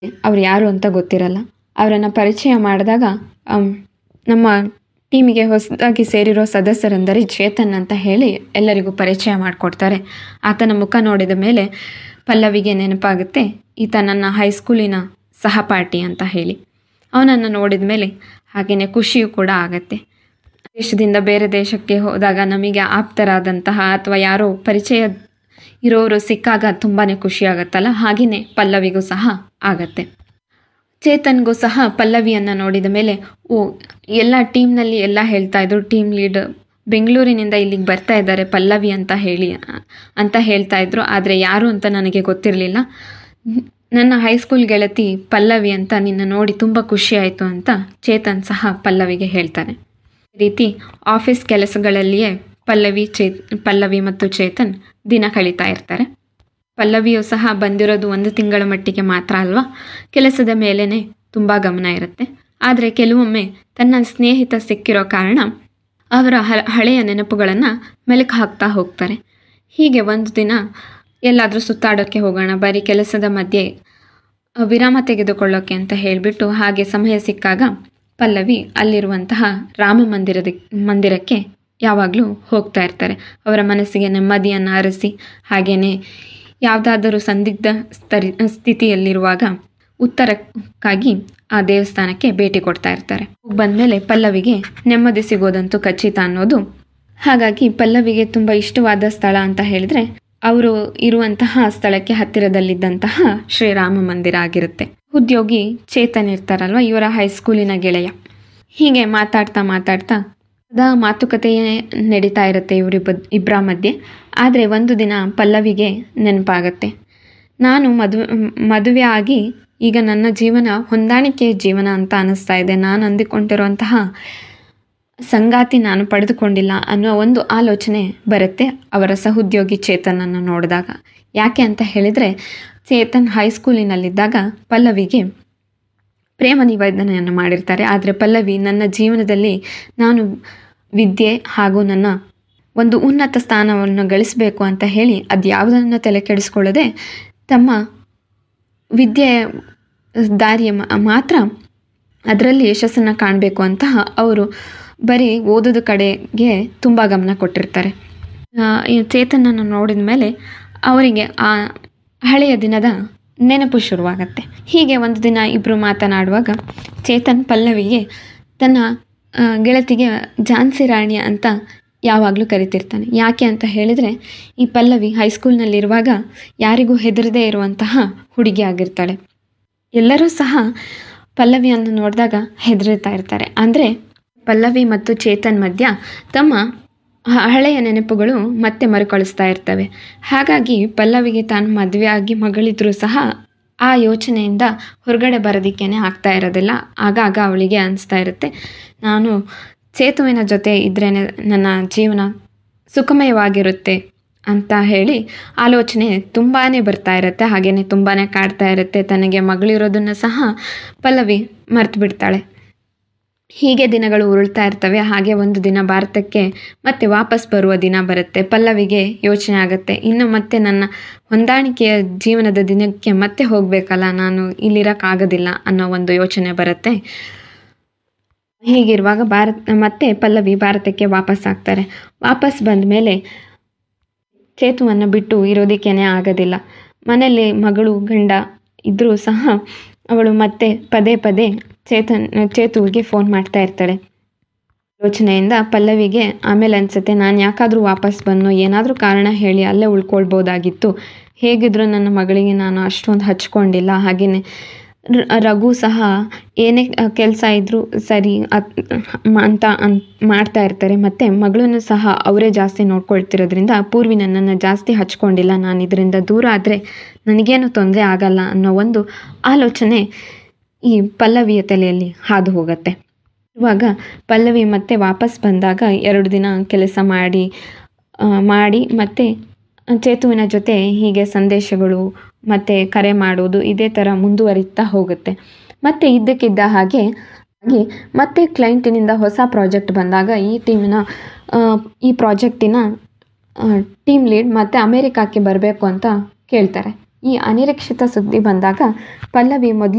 ಅವ್ರು ಯಾರು ಅಂತ ಗೊತ್ತಿರಲ್ಲ ಅವರನ್ನು ಪರಿಚಯ ಮಾಡಿದಾಗ ನಮ್ಮ ಟೀಮಿಗೆ ಹೊಸದಾಗಿ ಸೇರಿರೋ ಸದಸ್ಯರೆಂದರೆ ಚೇತನ್ ಅಂತ ಹೇಳಿ ಎಲ್ಲರಿಗೂ ಪರಿಚಯ ಮಾಡಿಕೊಡ್ತಾರೆ ಆತನ ಮುಖ ನೋಡಿದ ಮೇಲೆ ಪಲ್ಲವಿಗೆ ನೆನಪಾಗುತ್ತೆ ಈತ ನನ್ನ ಹೈಸ್ಕೂಲಿನ ಸಹಪಾಠಿ ಅಂತ ಹೇಳಿ ಅವನನ್ನು ನೋಡಿದ ಮೇಲೆ ಹಾಗೆಯೇ ಖುಷಿಯೂ ಕೂಡ ಆಗತ್ತೆ ದೇಶದಿಂದ ಬೇರೆ ದೇಶಕ್ಕೆ ಹೋದಾಗ ನಮಗೆ ಆಪ್ತರಾದಂತಹ ಅಥವಾ ಯಾರೋ ಪರಿಚಯ ಇರೋರು ಸಿಕ್ಕಾಗ ತುಂಬಾ ಖುಷಿ ಆಗುತ್ತಲ್ಲ ಹಾಗೆಯೇ ಪಲ್ಲವಿಗೂ ಸಹ ಆಗತ್ತೆ ಚೇತನ್ಗೂ ಸಹ ಪಲ್ಲವಿಯನ್ನು ನೋಡಿದ ಮೇಲೆ ಓ ಎಲ್ಲ ಟೀಮ್ನಲ್ಲಿ ಎಲ್ಲ ಹೇಳ್ತಾ ಇದ್ರು ಟೀಮ್ ಲೀಡ್ ಬೆಂಗಳೂರಿನಿಂದ ಇಲ್ಲಿಗೆ ಬರ್ತಾ ಇದ್ದಾರೆ ಪಲ್ಲವಿ ಅಂತ ಹೇಳಿ ಅಂತ ಹೇಳ್ತಾ ಇದ್ರು ಆದರೆ ಯಾರು ಅಂತ ನನಗೆ ಗೊತ್ತಿರಲಿಲ್ಲ ನನ್ನ ಹೈಸ್ಕೂಲ್ ಗೆಳತಿ ಪಲ್ಲವಿ ಅಂತ ನಿನ್ನ ನೋಡಿ ತುಂಬ ಖುಷಿ ಆಯಿತು ಅಂತ ಚೇತನ್ ಸಹ ಪಲ್ಲವಿಗೆ ಹೇಳ್ತಾನೆ ಈ ರೀತಿ ಆಫೀಸ್ ಕೆಲಸಗಳಲ್ಲಿಯೇ ಪಲ್ಲವಿ ಚೇ ಪಲ್ಲವಿ ಮತ್ತು ಚೇತನ್ ದಿನ ಕಳೀತಾ ಇರ್ತಾರೆ ಪಲ್ಲವಿಯು ಸಹ ಬಂದಿರೋದು ಒಂದು ತಿಂಗಳ ಮಟ್ಟಿಗೆ ಮಾತ್ರ ಅಲ್ವಾ ಕೆಲಸದ ಮೇಲೇ ತುಂಬ ಗಮನ ಇರುತ್ತೆ ಆದರೆ ಕೆಲವೊಮ್ಮೆ ತನ್ನ ಸ್ನೇಹಿತ ಸಿಕ್ಕಿರೋ ಕಾರಣ ಅವರ ಹಳೆಯ ನೆನಪುಗಳನ್ನು ಮೆಲುಕು ಹಾಕ್ತಾ ಹೋಗ್ತಾರೆ ಹೀಗೆ ಒಂದು ದಿನ ಎಲ್ಲಾದರೂ ಸುತ್ತಾಡೋಕ್ಕೆ ಹೋಗೋಣ ಬರೀ ಕೆಲಸದ ಮಧ್ಯೆ ವಿರಾಮ ತೆಗೆದುಕೊಳ್ಳೋಕ್ಕೆ ಅಂತ ಹೇಳಿಬಿಟ್ಟು ಹಾಗೆ ಸಮಯ ಸಿಕ್ಕಾಗ ಪಲ್ಲವಿ ಅಲ್ಲಿರುವಂತಹ ರಾಮ ಮಂದಿರದ ಮಂದಿರಕ್ಕೆ ಯಾವಾಗಲೂ ಹೋಗ್ತಾ ಇರ್ತಾರೆ ಅವರ ಮನಸ್ಸಿಗೆ ನೆಮ್ಮದಿಯನ್ನು ಅರಸಿ ಹಾಗೆಯೇ ಯಾವುದಾದರೂ ಸಂದಿಗ್ಧ ಸ್ತರಿ ಸ್ಥಿತಿಯಲ್ಲಿರುವಾಗ ಉತ್ತರಕ್ಕಾಗಿ ಆ ದೇವಸ್ಥಾನಕ್ಕೆ ಭೇಟಿ ಕೊಡ್ತಾ ಇರ್ತಾರೆ ಬಂದಮೇಲೆ ಪಲ್ಲವಿಗೆ ನೆಮ್ಮದಿ ಸಿಗೋದಂತೂ ಖಚಿತ ಅನ್ನೋದು ಹಾಗಾಗಿ ಪಲ್ಲವಿಗೆ ತುಂಬ ಇಷ್ಟವಾದ ಸ್ಥಳ ಅಂತ ಹೇಳಿದ್ರೆ ಅವರು ಇರುವಂತಹ ಸ್ಥಳಕ್ಕೆ ಹತ್ತಿರದಲ್ಲಿದ್ದಂತಹ ಶ್ರೀರಾಮ ಮಂದಿರ ಆಗಿರುತ್ತೆ ಉದ್ಯೋಗಿ ಚೇತನ್ ಇರ್ತಾರಲ್ವ ಇವರ ಹೈಸ್ಕೂಲಿನ ಗೆಳೆಯ ಹೀಗೆ ಮಾತಾಡ್ತಾ ಮಾತಾಡ್ತಾ ಸದಾ ಮಾತುಕತೆಯೇ ನಡೀತಾ ಇರುತ್ತೆ ಇವರಿಬ್ಬ ಇಬ್ಬರ ಮಧ್ಯೆ ಆದರೆ ಒಂದು ದಿನ ಪಲ್ಲವಿಗೆ ನೆನಪಾಗತ್ತೆ ನಾನು ಮದುವೆ ಮದುವೆ ಆಗಿ ಈಗ ನನ್ನ ಜೀವನ ಹೊಂದಾಣಿಕೆಯ ಜೀವನ ಅಂತ ಅನ್ನಿಸ್ತಾ ಇದೆ ನಾನು ಅಂದುಕೊಂಡಿರುವಂತಹ ಸಂಗಾತಿ ನಾನು ಪಡೆದುಕೊಂಡಿಲ್ಲ ಅನ್ನೋ ಒಂದು ಆಲೋಚನೆ ಬರುತ್ತೆ ಅವರ ಸಹೋದ್ಯೋಗಿ ಚೇತನನ್ನು ನೋಡಿದಾಗ ಯಾಕೆ ಅಂತ ಹೇಳಿದರೆ ಚೇತನ್ ಹೈಸ್ಕೂಲಿನಲ್ಲಿದ್ದಾಗ ಪಲ್ಲವಿಗೆ ಪ್ರೇಮ ನಿವೇದನೆಯನ್ನು ಮಾಡಿರ್ತಾರೆ ಆದರೆ ಪಲ್ಲವಿ ನನ್ನ ಜೀವನದಲ್ಲಿ ನಾನು ವಿದ್ಯೆ ಹಾಗೂ ನನ್ನ ಒಂದು ಉನ್ನತ ಸ್ಥಾನವನ್ನು ಗಳಿಸಬೇಕು ಅಂತ ಹೇಳಿ ಅದು ಯಾವುದನ್ನು ತಲೆ ಕೆಡಿಸ್ಕೊಳ್ಳದೆ ತಮ್ಮ ವಿದ್ಯೆಯ ದಾರಿಯ ಮಾತ್ರ ಅದರಲ್ಲಿ ಯಶಸ್ಸನ್ನು ಕಾಣಬೇಕು ಅಂತ ಅವರು ಬರೀ ಓದೋದ ಕಡೆಗೆ ತುಂಬ ಗಮನ ಕೊಟ್ಟಿರ್ತಾರೆ ಚೇತನನ್ನು ನೋಡಿದ ಮೇಲೆ ಅವರಿಗೆ ಆ ಹಳೆಯ ದಿನದ ನೆನಪು ಶುರುವಾಗತ್ತೆ ಹೀಗೆ ಒಂದು ದಿನ ಇಬ್ಬರು ಮಾತನಾಡುವಾಗ ಚೇತನ್ ಪಲ್ಲವಿಗೆ ತನ್ನ ಗೆಳತಿಗೆ ಝಾನ್ಸಿ ರಾಣಿ ಅಂತ ಯಾವಾಗಲೂ ಕರಿತಿರ್ತಾನೆ ಯಾಕೆ ಅಂತ ಹೇಳಿದರೆ ಈ ಪಲ್ಲವಿ ಹೈಸ್ಕೂಲ್ನಲ್ಲಿರುವಾಗ ಯಾರಿಗೂ ಹೆದರದೇ ಇರುವಂತಹ ಹುಡುಗಿ ಆಗಿರ್ತಾಳೆ ಎಲ್ಲರೂ ಸಹ ಪಲ್ಲವಿಯನ್ನು ನೋಡಿದಾಗ ಹೆದರ್ತಾ ಇರ್ತಾರೆ ಅಂದರೆ ಪಲ್ಲವಿ ಮತ್ತು ಚೇತನ್ ಮಧ್ಯ ತಮ್ಮ ಹಳೆಯ ನೆನಪುಗಳು ಮತ್ತೆ ಮರುಕಳಿಸ್ತಾ ಇರ್ತವೆ ಹಾಗಾಗಿ ಪಲ್ಲವಿಗೆ ತಾನು ಮದುವೆ ಆಗಿ ಮಗಳಿದ್ರೂ ಸಹ ಆ ಯೋಚನೆಯಿಂದ ಹೊರಗಡೆ ಬರೋದಕ್ಕೇ ಆಗ್ತಾ ಇರೋದಿಲ್ಲ ಆಗಾಗ ಅವಳಿಗೆ ಅನಿಸ್ತಾ ಇರುತ್ತೆ ನಾನು ಸೇತುವಿನ ಜೊತೆ ಇದ್ರೇ ನನ್ನ ಜೀವನ ಸುಖಮಯವಾಗಿರುತ್ತೆ ಅಂತ ಹೇಳಿ ಆಲೋಚನೆ ತುಂಬಾ ಬರ್ತಾ ಇರುತ್ತೆ ಹಾಗೆಯೇ ತುಂಬಾ ಕಾಡ್ತಾ ಇರುತ್ತೆ ತನಗೆ ಮಗಳಿರೋದನ್ನು ಸಹ ಪಲ್ಲವಿ ಮರ್ತು ಬಿಡ್ತಾಳೆ ಹೀಗೆ ದಿನಗಳು ಉರುಳ್ತಾ ಇರ್ತವೆ ಹಾಗೆ ಒಂದು ದಿನ ಭಾರತಕ್ಕೆ ಮತ್ತೆ ವಾಪಸ್ ಬರುವ ದಿನ ಬರುತ್ತೆ ಪಲ್ಲವಿಗೆ ಯೋಚನೆ ಆಗುತ್ತೆ ಇನ್ನು ಮತ್ತೆ ನನ್ನ ಹೊಂದಾಣಿಕೆಯ ಜೀವನದ ದಿನಕ್ಕೆ ಮತ್ತೆ ಹೋಗಬೇಕಲ್ಲ ನಾನು ಇಲ್ಲಿರೋಕ್ಕಾಗೋದಿಲ್ಲ ಅನ್ನೋ ಒಂದು ಯೋಚನೆ ಬರುತ್ತೆ ಹೀಗಿರುವಾಗ ಭಾರತ ಮತ್ತೆ ಪಲ್ಲವಿ ಭಾರತಕ್ಕೆ ವಾಪಸ್ ಆಗ್ತಾರೆ ವಾಪಸ್ ಬಂದ ಮೇಲೆ ಚೇತುವನ್ನು ಬಿಟ್ಟು ಇರೋದಕ್ಕೇ ಆಗೋದಿಲ್ಲ ಮನೆಯಲ್ಲಿ ಮಗಳು ಗಂಡ ಇದ್ದರೂ ಸಹ ಅವಳು ಮತ್ತೆ ಪದೇ ಪದೇ ಚೇತನ್ ಚೇತುವಿಗೆ ಫೋನ್ ಮಾಡ್ತಾ ಇರ್ತಾಳೆ ಯೋಚನೆಯಿಂದ ಪಲ್ಲವಿಗೆ ಆಮೇಲೆ ಅನಿಸುತ್ತೆ ನಾನು ಯಾಕಾದರೂ ವಾಪಸ್ ಬಂದು ಏನಾದರೂ ಕಾರಣ ಹೇಳಿ ಅಲ್ಲೇ ಉಳ್ಕೊಳ್ಬೋದಾಗಿತ್ತು ಹೇಗಿದ್ರೂ ನನ್ನ ಮಗಳಿಗೆ ನಾನು ಅಷ್ಟೊಂದು ಹಚ್ಕೊಂಡಿಲ್ಲ ಹಾಗೆಯೇ ರಘು ಸಹ ಏನೇ ಕೆಲಸ ಇದ್ದರೂ ಸರಿ ಅಂತ ಅನ್ ಮಾಡ್ತಾ ಇರ್ತಾರೆ ಮತ್ತು ಮಗಳನ್ನು ಸಹ ಅವರೇ ಜಾಸ್ತಿ ನೋಡ್ಕೊಳ್ತಿರೋದ್ರಿಂದ ಪೂರ್ವಿ ನನ್ನನ್ನು ಜಾಸ್ತಿ ಹಚ್ಕೊಂಡಿಲ್ಲ ನಾನು ಇದರಿಂದ ದೂರ ಆದರೆ ನನಗೇನು ತೊಂದರೆ ಆಗಲ್ಲ ಅನ್ನೋ ಒಂದು ಆಲೋಚನೆ ಈ ಪಲ್ಲವಿಯ ತಲೆಯಲ್ಲಿ ಹಾದು ಹೋಗುತ್ತೆ ಇವಾಗ ಪಲ್ಲವಿ ಮತ್ತೆ ವಾಪಸ್ ಬಂದಾಗ ಎರಡು ದಿನ ಕೆಲಸ ಮಾಡಿ ಮಾಡಿ ಮತ್ತು ಚೇತುವಿನ ಜೊತೆ ಹೀಗೆ ಸಂದೇಶಗಳು ಮತ್ತು ಕರೆ ಮಾಡೋದು ಇದೇ ಥರ ಮುಂದುವರಿತಾ ಹೋಗುತ್ತೆ ಮತ್ತು ಇದ್ದಕ್ಕಿದ್ದ ಹಾಗೆ ಹಾಗೆ ಮತ್ತೆ ಕ್ಲೈಂಟಿನಿಂದ ಹೊಸ ಪ್ರಾಜೆಕ್ಟ್ ಬಂದಾಗ ಈ ಟೀಮಿನ ಈ ಪ್ರಾಜೆಕ್ಟಿನ ಟೀಮ್ ಲೀಡ್ ಮತ್ತು ಅಮೇರಿಕಾಕ್ಕೆ ಬರಬೇಕು ಅಂತ ಕೇಳ್ತಾರೆ ಈ ಅನಿರೀಕ್ಷಿತ ಸುದ್ದಿ ಬಂದಾಗ ಪಲ್ಲವಿ ಮೊದಲು